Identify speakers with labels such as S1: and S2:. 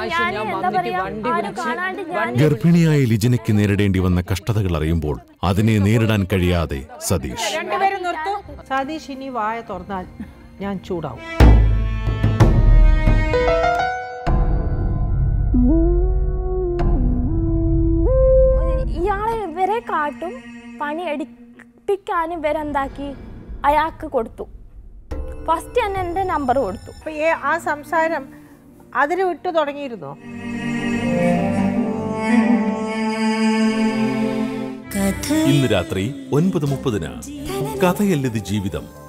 S1: പ്രാവശ്യം
S2: ഞാൻ
S1: ഞാൻ
S2: എന്താ
S1: വന്നിട്ട്
S2: പറയാ
S1: വണ്ടി
S2: ആരും
S1: വിളിച്ച്
S2: കാണാണ്ട് ഞാൻ
S3: ഗർഭിണിയായ ലിജനയ്ക്ക് നേരിടേണ്ടി വന്ന കഷ്ടതകൾ അറിയുമ്പോൾ അതിനെ നേരിടാൻ കഴിയാതെ സതീഷ്
S4: രണ്ടുപേരും നിർത്തൂ സതീഷ് ഇനി വായ തുറന്നാൽ ഞാൻ ചൂടാവും
S2: ഇയാളെ ഇവരെ കാട്ടും പണി എടുപ്പിക്കാനും ഇവരെന്താക്കി അയാൾക്ക് കൊടുത്തു ഫസ്റ്റ് തന്നെ എൻ്റെ നമ്പർ കൊടുത്തു
S4: അപ്പൊ ഏ ആ സംസാരം അതിന് വിട്ടു തുടങ്ങിയിരുന്നോ
S3: ഇന്ന് രാത്രി ഒൻപത് മുപ്പതിന് കഥയല്ലത് ജീവിതം